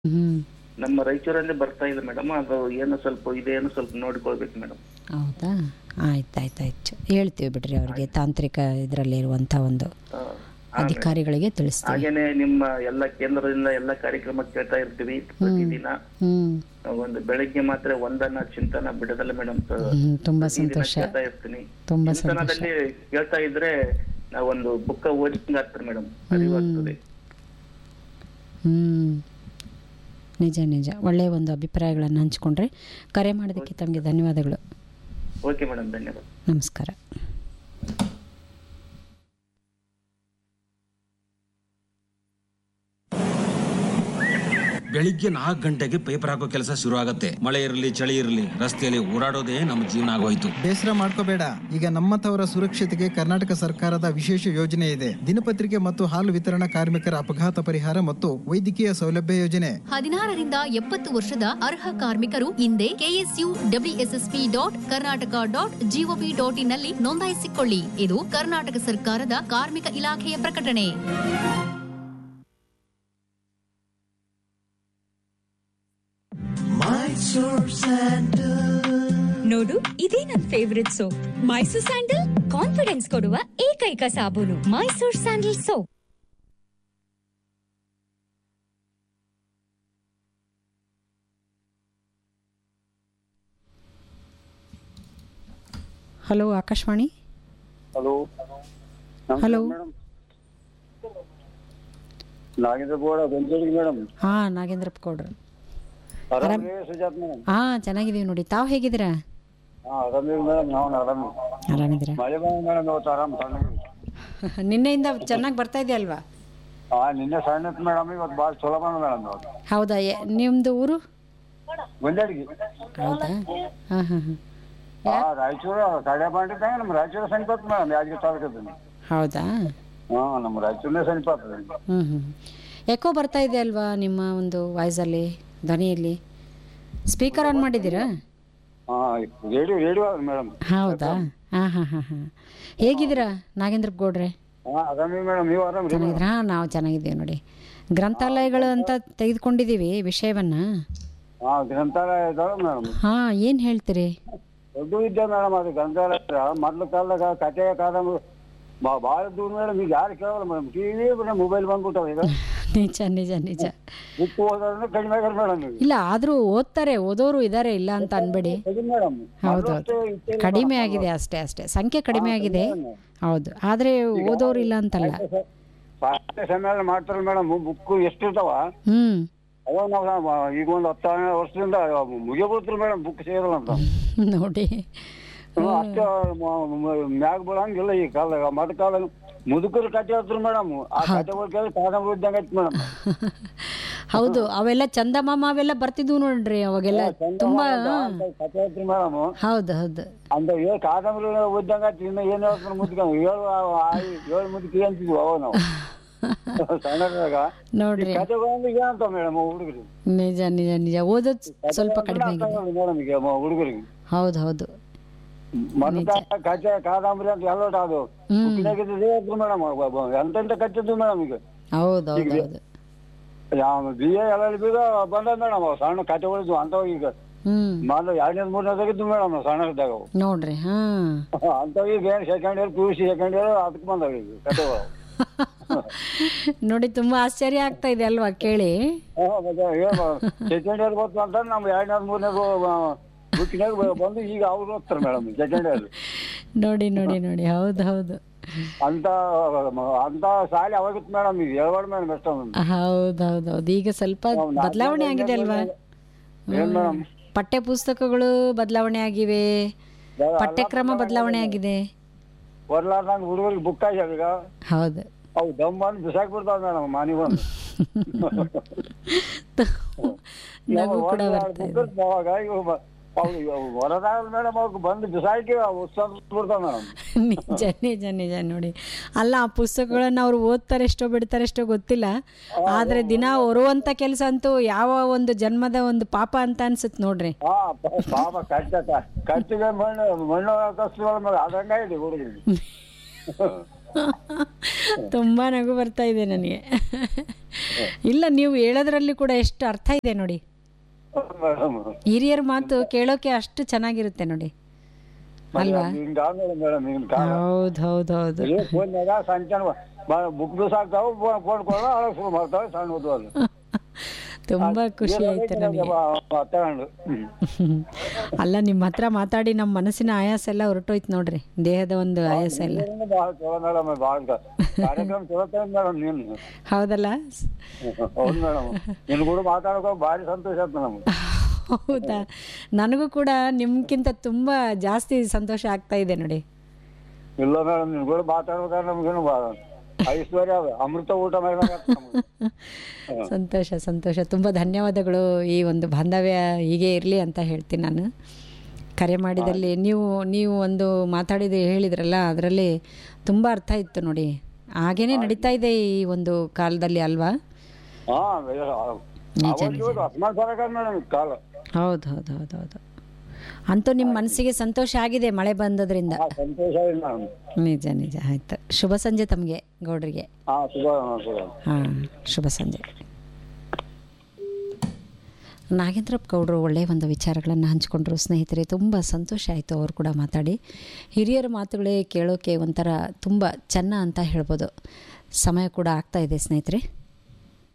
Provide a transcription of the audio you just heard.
ಹ್ಮ್ ನಮ್ಮ ರಾಯಚೂರಲ್ಲಿ ಬರ್ತಾ ಇದೆ ಮೇಡಮ್ ಅದು ಏನು ಸ್ವಲ್ಪ ಇದೇನು ಸ್ವಲ್ಪ ನೋಡ್ಕೊಳ್ಬೇಕು ಮೇಡಮ್ ಹೌದಾ ಆಯ್ತು ಆಯ್ತು ಆಯ್ತು ಹೇಳ್ತೀವಿ ಬಿಡ್ರಿ ಅವ್ರಿಗೆ ತಾಂತ್ರಿಕ ಇದರಲ್ಲಿ ಇರುವಂಥ ಒಂದು ಅಧಿಕಾರಿಗಳಿಗೆ ತಿಳಿಸ್ತೀವಿ ಹಾಗೇನೆ ನಿಮ್ಮ ಎಲ್ಲ ಕೇಂದ್ರದಿಂದ ಎಲ್ಲ ಕಾರ್ಯಕ್ರಮ ಕೇಳ್ತಾ ಇರ್ತೀವಿ ಪ್ರತಿದಿನ ಹ್ಮ್ ಒಂದು ಬೆಳಿಗ್ಗೆ ಮಾತ್ರ ಒಂದನ್ನ ಚಿಂತನ ಬಿಡದಲ್ಲ ಮೇಡಮ್ ಹ್ಮ್, ತುಂಬಾ ಸಂತೋಷ ಕೇಳ್ತಾ ಇರ್ತೀನಿ ತುಂಬಾ ಸಂತೋಷ ಚಿಂತನದಲ್ಲಿ ಕೇಳ್ತಾ ಇದ್ರೆ ನಾವೊಂದು ಬುಕ್ಕ ಓದಿದಂಗ ಆಗ್ತದೆ ಮೇಡಮ್ ಅರಿವಾಗ್ತದೆ ಹ್ಮ್ ನಿಜ ನಿಜ ಒಳ್ಳೆಯ ಒಂದು ಅಭಿಪ್ರಾಯಗಳನ್ನು ಹಂಚ್ಕೊಂಡ್ರೆ ಕರೆ ಮಾಡೋದಕ್ಕೆ ತಮಗೆ ಧನ್ಯವಾದಗಳು ಓಕೆ ಮೇಡಮ್ ಧನ್ಯವಾದ ನಮಸ್ಕಾರ ಬೆಳಿಗ್ಗೆ ನಾಲ್ಕು ಗಂಟೆಗೆ ಪೇಪರ್ ಹಾಕೋ ಕೆಲಸ ಶುರು ಆಗತ್ತೆ ಮಳೆ ಇರಲಿ ಚಳಿ ಇರಲಿ ರಸ್ತೆಯಲ್ಲಿ ಓಡಾಡೋದೇ ನಮ್ಮ ಜೀವನ ಆಗೋಯ್ತು ಬೇಸರ ಮಾಡ್ಕೋಬೇಡ ಈಗ ನಮ್ಮಂಥವರ ಸುರಕ್ಷತೆಗೆ ಕರ್ನಾಟಕ ಸರ್ಕಾರದ ವಿಶೇಷ ಯೋಜನೆ ಇದೆ ದಿನಪತ್ರಿಕೆ ಮತ್ತು ಹಾಲು ವಿತರಣಾ ಕಾರ್ಮಿಕರ ಅಪಘಾತ ಪರಿಹಾರ ಮತ್ತು ವೈದ್ಯಕೀಯ ಸೌಲಭ್ಯ ಯೋಜನೆ ಹದಿನಾರರಿಂದ ಎಪ್ಪತ್ತು ವರ್ಷದ ಅರ್ಹ ಕಾರ್ಮಿಕರು ಹಿಂದೆ KSU WSSP dot Karnataka dot gov dot ಇನ್ನಲ್ಲಿ ನೋಂದಾಯಿಸಿಕೊಳ್ಳಿ ಇದು ಕರ್ನಾಟಕ ಸರ್ಕಾರದ ಕಾರ್ಮಿಕ ಇಲಾಖೆಯ ಪ್ರಕಟಣೆ ನೋಡು ಇದೇ ನನ್ favourite soap Mysore sandal confidence ಕೊಡುವ ಏಕೈಕ ಸಾಬೂನು Mysore sandal soap hello Akashvani hello hello madam Nagendra Boda ಬೆಂಗಳೂರಿಗೆ ಮೇಡಮ್ ಹಾಂ ನಾಗೇಂದ್ರಪ್ಪ ಗೌಡ್ರು ಆರಾಮೇ ಸುಜಾತ್ ಮೇಡಮ್ ಹಾಂ ಚೆನ್ನಾಗಿದ್ದೀವಿ ನೋಡಿ ತಾವು ಹೇಗಿದ್ದೀರಾ ಹಾ ಆರಾಮಿರಿ ಮೇಡಮ್ ನಾವು ಆರಾಮ ಆರಾಮಿದ್ದೀರಾ ಮಳೆ ಬಂದ ಮೇಡಮ್ ಇವತ್ತು ಆರಾಮ್ ಸಣ್ಣ ನಿನ್ನೆಯಿಂದ ಚೆನ್ನಾಗಿ ಬರ್ತಾ ಇದೆಯಲ್ವಾ ಹಾ ನಿನ್ನೆ ಸಣ್ಣ ಇತ್ತು ಮೇಡಮ್ ಇವತ್ತು ಭಾಳ ಚಲೋ ಬಂದ ಮೇಡಮ್ ಇವತ್ತು ಹೌದಾ ಎ- ನಿಮ್ದು ಊರು ಒಂದಡಿಗೆ ಹೌದಾ ಹಾಂ ಹಾಂ ಹಾಂ ಹಾ ರಾಯಚೂರು ಕಡೆ ಬಂದಿದ್ದಂಗೆ ನಮ್ಮ ರಾಯಚೂರು ಸಮೀಪ ಮೇಡಮ್ ಯಾದಗಿರಿ ತಾಲೂಕದ ಹೌದಾ ಹಾ ನಮ್ಮ ರಾಯಚೂರನೇ ಸಮೀಪ ಆಗ್ತದೆ ಹ್ಞೂ ಹ್ಞೂ ಎಕೋ ಬರ್ತಾ ಇದೆ ಅಲ್ವಾ ನಿಮ್ಮ ಒಂದು ವಾಯ್ಸಲ್ಲಿ ಧ್ವನಿಯಲ್ಲಿ ಸ್ಪೀಕರ್ ಆನ್ ಮಾಡಿದ್ದೀರಾ ಹಾ ರೇಡಿಯೋ ರೇಡಿಯೋ ಮೇಡಮ್ ಹೌದಾ ಹಾಂ ಹಾಂ ಹಾಂ ಹಾಂ ಹೇಗಿದ್ದೀರಾ ನಾಗೇಂದ್ರ ಗೌಡ್ರೆ ಹಾ ಆರಾಮಿ ಮೇಡಮ್ ನೀವು ಆರಾಮ್ ರೀ ಚೆನ್ನಾಗಿದ್ದೀರಾ ಹಾಂ ನಾವು ಚೆನ್ನಾಗಿದ್ದೀವಿ ನೋಡಿ ಗ್ರಂಥಾಲಯಗಳು ಅಂತ ತೆಗೆದುಕೊಂಡಿದ್ದೀವಿ ವಿಷಯವನ್ನು ಹಾ ಗ್ರಂಥಾಲಯ ಇದಾವೆ ಮೇಡಮ್ ಹಾಂ ಏನು ಹೇಳ್ತೀರಿ ದೊಡ್ಡ ವಿದ್ಯೆ ಮೇಡಮ್ ಅದು ಗಂಗಾಲ ಮೊದ್ಲ ಕಾಲದಾಗ ಕತೆ ಕಾದಂಬರಿ ಬಾ ಭಾಳ ದೂರ ಮೇಡಮ್ ಈಗ ಯಾರು ಕೇಳಲ್ಲ ಮೇಡಮ್ ಟಿವಿ ಮೊಬೈಲ್ ಬಂದ್ಬಿಟ್ಟವ ಈಗ ನಿಜ ನಿಜ ನಿಜ ಬುಕ್ ಓದೋದ್ರೆ ಕಡಿಮೆ ಆಗ್ಯಾರ ಮೇಡಮ್ ಈಗ ಇಲ್ಲ ಆದರೂ ಓದ್ತಾರೆ ಓದೋರು ಇದ್ದಾರೆ ಇಲ್ಲ ಅಂತ ಅನ್ಬೇಡಿ ಕಡಿಮೆ ಮೇಡಮ್ ಹೌದೌದು ಕಡಿಮೆ ಆಗಿದೆ ಅಷ್ಟೇ ಅಷ್ಟೇ ಸಂಖ್ಯೆ ಕಡಿಮೆ ಆಗಿದೆ ಹೌದು ಆದರೆ ಓದೋರು ಇಲ್ಲ ಅಂತಲ್ಲ ಸಾಹಿತ್ಯ ಸಮ್ಮೇಳನ ಮಾಡ್ತಾರಲ್ಲ ಮೇಡಮ್ ಬುಕ್ ಎಷ್ಟು ಇರ್ತಾವ ಹ್ಞೂ ಅವಾಗ ನಾವು ಈಗ ಒಂದು ಹತ್ತು ಹನ್ನೆರಡು ವರ್ಷದಿಂದ ಮುಗಿಯಬಿಡ್ತಾರೆ ಮೇಡಮ್ ಬುಕ್ ಸೇರಲ್ಲ ಅಂತ ನೋಡಿ ಅಷ್ಟು ಮ್ಯಾಗ ಬೀಳಂಗಿಲ್ಲ ಈ ಕಾಲದಾಗ ಮದ ಕಾಲ ಮುದುಕರು ಕತೆ ಹೇಳ್ತಾರೆ ಮೇಡಮ್ ಆ ಕತೆಗಳು ಕೇಳಿ ಕಾದಂಬರಿ ಇದ್ದಂಗೆ ಐತಿ ಮೇಡಮ್ ಹೌದು ಅವೆಲ್ಲ ಚಂದಮಾಮ ಅವೆಲ್ಲ ಬರ್ತಿದ್ವು ನೋಡ್ರಿ ಅವಾಗೆಲ್ಲ ತುಂಬಾ ಕತೆ ಹೇಳ್ತಾರೆ ಮೇಡಮ್ ಹೌದು ಹೌದು ಅಂತ ಏ ಕಾದಂಬರಿ ಓದ್ದಂಗ ಆಯ್ತು ಇನ್ನು ಏನ್ ಹೇಳ್ತಾರೆ ಮುದ್ಕ ಏಳು ಆಯಿ ಏಳು ಮುದ್ಕಿ ಅಂತಿದ್ವಿ ಅವಾಗ ನಾವು ಸಣ್ಣದಾಗ ನೋಡ್ರಿ ಕತೆಗಳಂದ್ರೆ ಏನಂತ ಮೇಡಮ್ ಹುಡುಗರು ನಿಜ ನಿಜ ನಿಜ ಓದೋದು ಸ್ವಲ್ಪ ಕಡಿಮೆ ಆಗಿದೆ ಮೇಡಮ್ ಈಗ ಹುಡುಗರಿಗೆ ಹೌದು ಹೌದು ಮೊದಲ ಕತೆ ಕಾದಂಬರಿ ಅಂತ ಎಲ್ಲ ಅದು ಬುಕ್ಕಿನಾಗಿದ್ದು ಮೇಡಮ್ ಎಂತೆಂತ ಕತ್ತಿದ್ದು ಮೇಡಮ್ ಈಗ ಹೌದು ಹೌದು ಹೌದು ಬಿ ಎ ಎಲ್ ಎಲ್ ಬಿಗ ಬಂದ ಮೇಡಮ್ ಸಣ್ಣ ಕತೆಗಳಿದ್ವು ಅಂತವ್ ಈಗ ಹ್ಮ್ ಮೊದಲು ಎರಡನೇ ಮೂರನೇದಾಗಿದ್ದು ಮೇಡಮ್ ಸಣ್ಣದಾಗ ಅವು ನೋಡ್ರಿ ಹಾ ಅಂತವ್ ಈಗ ಏನು second year P U C second year ಅದಕ್ಕೆ ಬಂದವ ಈಗ ಕತೆಗಳು ನೋಡಿ ತುಂಬಾ ಆಶ್ಚರ್ಯ ಆಗ್ತಾ ಇದೆ ಅಲ್ವಾ ಕೇಳಿ ಸೆಕೆಂಡ್ ಇಯರ್ ಬಂತು ಅಂತ ನಮ್ಮ ಎರಡನೇ ಮೂರನೇ ಬುಕ್ಕಿನಾಗ ಬಂದು ಈಗ ಅವ್ರು ಓದ್ತಾರೆ ಮೇಡಮ್ ಸೆಕೆಂಡ್ ಇಯರ್ ನೋಡಿ ನೋಡಿ ನೋಡಿ ಹೌದು ಹೌದು ಅಂತ ಅಂತ ಶಾಲೆ ಅವಾಗಿತ್ತು ಮೇಡಮ್ ಈಗ ಹೇಳ್ಬಾರ್ದು ಮೇಡಮ್ ಎಷ್ಟೊಂದು ಹೌದು ಹೌದು ಹೌದು ಈಗ ಸ್ವಲ್ಪ ಬದಲಾವಣೆ ಆಗಿದೆ ಅಲ್ವಾ ಏನ್ ಮೇಡಮ್ ಪಠ್ಯ ಪುಸ್ತಕಗಳು ಬದಲಾವಣೆ ಆಗಿವೆ ಪಠ್ಯಕ್ರಮ ಬದಲಾವಣೆ ಆಗಿದೆ ಬರ್ಲಾರ್ದಂಗ ಹುಡುಗರಿಗೆ ಬುಕ್ ಆಗ್ಯಾವ ಈಗ ಹೌದು ಅವು ದಮ್ ಬಂದು ಬಿಸಾಕ್ ಬಿಡ್ತಾವ ಮೇಡಮ್ ಮನೆ ಬಂದು ನಗು ಕೂಡ ಬರ್ತಾ ಇದೆ ಅವಾಗ ಇವು ಹೊರದಾಗ ಮೇಡಮ್ ಅವ್ರಿಗೆ ಬಂದು ಬಿಸಾಕಿ ಉತ್ಸವ ಬಿಡ್ತಾವ ಮೇಡಮ್ ನಿಜ ನಿಜ ನಿಜ ನೋಡಿ ಅಲ್ಲ ಆ ಪುಸ್ತಕಗಳನ್ನ ಅವ್ರು ಓದ್ತಾರೆ ಎಷ್ಟೋ ಬಿಡ್ತಾರೆ ಎಷ್ಟೋ ಗೊತ್ತಿಲ್ಲ ಆದ್ರೆ ದಿನ ಹೊರುವಂತ ಕೆಲಸ ಅಂತೂ ಯಾವ ಒಂದು ಜನ್ಮದ ಒಂದು ಪಾಪ ಅಂತ ಅನ್ಸುತ್ತೆ ನೋಡ್ರಿ ಹಾ ಪ- ಪಾಪ ಕಷ್ಟ ಕಟ್ಟಿಗೆ ಮಣ್ಣು ಮಣ್ಣು ಕಷ್ಟಗಳ ಮೇಲೆ ಅದಂಗ ಇದೆ ಹುಡುಗರಿಗೆ ತುಂಬ ನಗು ಬರ್ತಾ ಇದೆ ನನಗೆ ಇಲ್ಲ ನೀವು ಹೇಳೋದ್ರಲ್ಲಿ ಕೂಡ ಎಷ್ಟು ಅರ್ಥ ಇದೆ ನೋಡಿ ಮೇಡಮ್ ಹಿರಿಯರ ಮಾತು ಕೇಳೋಕೆ ಅಷ್ಟು ಚೆನ್ನಾಗಿರುತ್ತೆ ನೋಡಿ ಅಲ್ವಾ ನಿನ್ ಕಾಲ ಮೇಡಮ್ ನಿನ್ ಕಾಲ ಹೌದು ಹೌದು ಹೌದು ಫೋನ್ಯಾಗ ಸಂಚಾನ ಬುಕ್ ಸಾಕ್ತಾವ ಫೋನ್ ಕೊಡೋ ಅಳಕ್ ಶುರು ಮಾಡ್ತಾವೆ ಸಣ್ಣ ಓದುವಲ್ಲ ತುಂಬ ಖುಷಿ ಆಯ್ತು ನನಗೆ ತಗೊಂಡು ಹ್ಮ್. ಅಲ್ಲ ನಿಮ್ಮ ಹತ್ರ ಮಾತಾಡಿ ನಮ್ಮ ಮನಸ್ಸಿನ ಆಯಾಸ ಎಲ್ಲ ಹೊರಟೋಯ್ತು ನೋಡ್ರಿ ದೇಹದ ಒಂದು ಆಯಾಸ ಎಲ್ಲ ಇದರಿಂದ ಭಾಳ ಚಲೋ ಮೇಡಮ್ ಭಾಳ ಕಾರ್ಯಕ್ರಮ ಚಲೋ ಮೇಡಮ್ ನೀನು ಹೌದಲ್ಲ ಹೌದು ಮೇಡಮ್ ನಿನ್ ಕೂಡ ಮಾತಾಡೋಕೆ ಭಾರಿ ಸಂತೋಷ ಆಯ್ತು ನಮ್ಗೆ ಹೌದಾ ನನಗೂ ಕೂಡ ನಿಮ್ಗಿಂತ ತುಂಬ ಜಾಸ್ತಿ ಸಂತೋಷ ಆಗ್ತಾ ಇದೆ ನೋಡಿ ಇಲ್ಲ ಮೇಡಮ್ ನಿನ್ ಕೂಡ ಮಾತಾಡ್ಬೇಕಾದ್ರೆ ನಮ್ಗೇನು ಭಾಳ ಐಶ್ವರ್ಯ ಅಮೃತ ಊಟ ಮಾಡಿದಾಗ ಸಂತೋಷ ಸಂತೋಷ ತುಂಬ ಧನ್ಯವಾದಗಳು ಈ ಒಂದು ಬಾಂಧವ್ಯ ಹೀಗೆ ಇರಲಿ ಅಂತ ಹೇಳ್ತೀನಿ ನಾನು ಕರೆ ಮಾಡಿದಲ್ಲಿ ನೀವು ನೀವು ಒಂದು ಮಾತಾಡಿದ ಹೇಳಿದ್ರಲ್ಲ ಅದರಲ್ಲಿ ತುಂಬ ಅರ್ಥ ಇತ್ತು ನೋಡಿ ಹಾಗೇನೆ ನಡೀತಾ ಇದೆ ಈ ಒಂದು ಕಾಲದಲ್ಲಿ ಅಲ್ವಾ ಹಾ ಅಸ್ಮಾನ್ ಬರಕ ಮೇಡಮ್ ಕಾಲ ಹೌದು ಹೌದು ಹೌದು ಹೌದು ಅಂತೂ ನಿಮ್ಮ ಮನಸ್ಸಿಗೆ ಸಂತೋಷ ಆಗಿದೆ ಮಳೆ ಬಂದದ್ರಿಂದ ಹಾ ಸಂತೋಷ ಇಲ್ಲ ಮೇಡಮ್ ನಿಜ ನಿಜ ಆಯ್ತು ಶುಭ ಸಂಜೆ ತಮಗೆ ಗೌಡ್ರಿಗೆ ಹಾ ಶುಭ ಶುಭ ಹಾಂ ಶುಭ ಸಂಜೆ ನಾಗೇಂದ್ರಪ್ಪ ಗೌಡರು ಒಳ್ಳೆಯ ಒಂದು ವಿಚಾರಗಳನ್ನು ಹಂಚಿಕೊಂಡ್ರು ಸ್ನೇಹಿತರೆ ತುಂಬ ಸಂತೋಷ ಆಯಿತು ಅವರು ಕೂಡ ಮಾತಾಡಿ ಹಿರಿಯರ ಮಾತುಗಳೇ ಕೇಳೋಕೆ ಒಂಥರ ತುಂಬ ಚೆನ್ನ ಅಂತ ಹೇಳ್ಬೋದು ಸಮಯ ಕೂಡ ಆಗ್ತಾ ಇದೆ ಸ್ನೇಹಿತರೆ